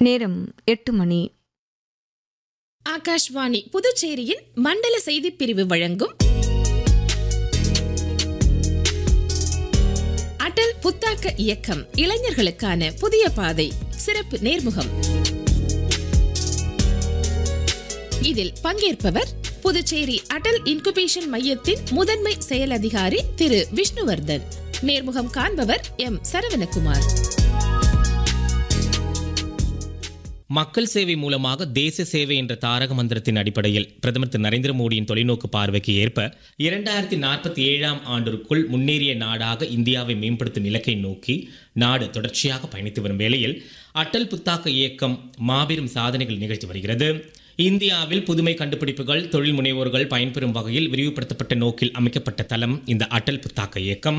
நேரம் எட்டு மணி ஆகாஷ்வாணி புதுச்சேரியின் மண்டல செய்திப் பிரிவு வழங்கும் அடல் புத்தாக்க இயக்கம் இளைஞர்களுக்கான புதிய பாதை சிறப்பு நேர்முகம் இதில் பங்கேற்பவர் புதுச்சேரி அடல் இன்குபேஷன் மையத்தின் முதன்மை செயல் அதிகாரி திரு விஷ்ணுவர்தன் நேர்முகம் காண்பவர் எம் சரவணகுமார் மக்கள் சேவை மூலமாக தேச சேவை என்ற தாரக மந்திரத்தின் அடிப்படையில் பிரதமர் திரு நரேந்திர மோடியின் தொலைநோக்கு பார்வைக்கு ஏற்ப இரண்டாயிரத்தி நாற்பத்தி ஏழாம் ஆண்டிற்குள் முன்னேறிய நாடாக இந்தியாவை மேம்படுத்தும் இலக்கை நோக்கி நாடு தொடர்ச்சியாக பயணித்து வரும் வேளையில் அட்டல் புத்தாக்க இயக்கம் மாபெரும் சாதனைகள் நிகழ்த்தி வருகிறது இந்தியாவில் புதுமை கண்டுபிடிப்புகள் தொழில் முனைவோர்கள் பயன்பெறும் வகையில் விரிவுபடுத்தப்பட்ட நோக்கில் அமைக்கப்பட்ட தளம் இந்த அட்டல் புத்தாக்க இயக்கம்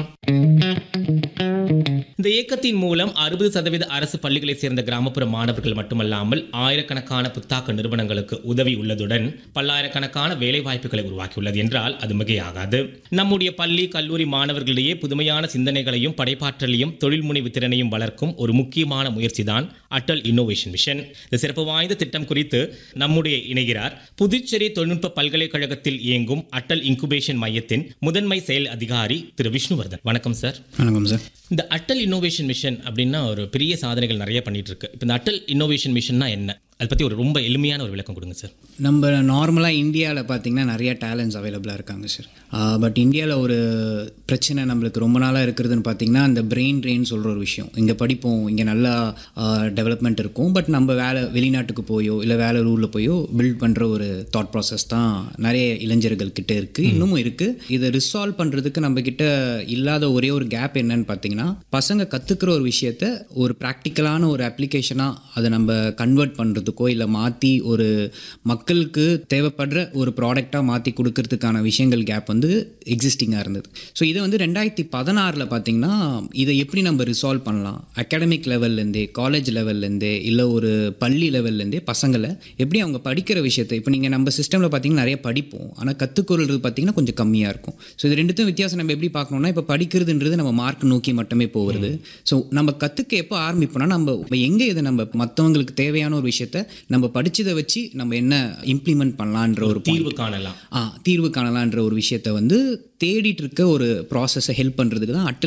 இந்த இயக்கத்தின் மூலம் அறுபது சதவீத அரசு பள்ளிகளைச் சேர்ந்த கிராமப்புற மாணவர்கள் மட்டுமல்லாமல் ஆயிரக்கணக்கான புத்தாக்க நிறுவனங்களுக்கு உதவி உள்ளதுடன் பல்லாயிரக்கணக்கான வேலை வாய்ப்புகளை உருவாக்கியுள்ளது என்றால் அது மிகையாகாது நம்முடைய பள்ளி கல்லூரி மாணவர்களிடையே புதுமையான சிந்தனைகளையும் படைப்பாற்றலையும் தொழில் முனைவு திறனையும் வளர்க்கும் ஒரு முக்கியமான முயற்சிதான் அட்டல் இன்னோவேஷன் மிஷன் இந்த சிறப்பு வாய்ந்த திட்டம் குறித்து நம்முடைய இணைகிறார் புதுச்சேரி தொழில்நுட்ப பல்கலைக்கழகத்தில் இயங்கும் அட்டல் இன்குபேஷன் மையத்தின் முதன்மை செயல் அதிகாரி திரு விஷ்ணுவர்தன் வணக்கம் சார் வணக்கம் சார் இந்த அட்டல் இன்னோவேஷன் மிஷன் அப்படின்னா ஒரு பெரிய சாதனைகள் நிறைய பண்ணிட்டு இருக்கு இப்போ இந்த அட்டல் இன்னோவேஷன் மிஷன்னா என்ன அதை பற்றி ஒரு ரொம்ப எளிமையான ஒரு விளக்கம் கொடுங்க சார் நம்ம நார்மலாக இந்தியாவில் பார்த்தீங்கன்னா நிறைய டேலண்ட்ஸ் அவைலபிளாக இருக்காங்க சார் பட் இந்தியாவில் ஒரு பிரச்சனை நம்மளுக்கு ரொம்ப நாளாக இருக்கிறதுன்னு பார்த்தீங்கன்னா அந்த பிரெயின் ட்ரெயின் சொல்கிற ஒரு விஷயம் இங்கே படிப்போம் இங்கே நல்லா டெவலப்மெண்ட் இருக்கும் பட் நம்ம வேலை வெளிநாட்டுக்கு போயோ இல்லை வேலை ரூலில் போயோ பில்ட் பண்ணுற ஒரு தாட் ப்ராசஸ் தான் நிறைய இளைஞர்கள் கிட்ட இருக்குது இன்னமும் இருக்குது இதை ரிசால்வ் பண்ணுறதுக்கு நம்ம கிட்ட இல்லாத ஒரே ஒரு கேப் என்னன்னு பார்த்தீங்கன்னா பசங்க கற்றுக்கிற ஒரு விஷயத்த ஒரு ப்ராக்டிக்கலான ஒரு அப்ளிகேஷனாக அதை நம்ம கன்வெர்ட் பண்ணுறதுக்கோ இல்லை மாற்றி ஒரு மக்களுக்கு தேவைப்படுற ஒரு ப்ராடக்டாக மாற்றி கொடுக்கறதுக்கான விஷயங்கள் கேப் வந்து எக்ஸிஸ்டிங்காக இருந்தது ஸோ இதை வந்து ரெண்டாயிரத்தி பதினாறில் பார்த்தீங்கன்னா இதை எப்படி நம்ம ரிசால்வ் பண்ணலாம் அகாடமிக் லெவல்லேருந்தே காலேஜ் லெவல்லேருந்தே இல்லை ஒரு பள்ளி லெவல்லேருந்தே பசங்களை எப்படி அவங்க படிக்கிற விஷயத்தை இப்போ நீங்கள் நம்ம சிஸ்டமில் பார்த்தீங்கன்னா நிறைய படிப்போம் ஆனால் கற்றுக்கொள்றது பார்த்தீங்கன்னா கொஞ்சம் கம்மியாக இருக்கும் ஸோ இது ரெண்டுத்தையும் வித்தியாசம் நம்ம எப்படி பார்க்கணும்னா இப்போ படிக்கிறதுன்றது நம்ம மார்க் நோக்கி மட்டுமே போகிறது ஸோ நம்ம கற்றுக்க எப்போ ஆரம்பிப்போம்னா நம்ம எங்கே இதை நம்ம மற்றவங்களுக்கு தேவையான ஒரு விஷயத்த நம்ம படிச்சதை வச்சு நம்ம என்ன இம்ப்ளிமெண்ட் பண்ணலான்ற ஒரு point. தீர்வு காணலாம் ஆ தீர்வு காணலான்ற ஒரு விஷயத்த வந்து தேடிட்டு இருக்க ஒரு ப்ராசஸை ஹெல்ப் பண்ணுறதுக்கு தான் அட்டல்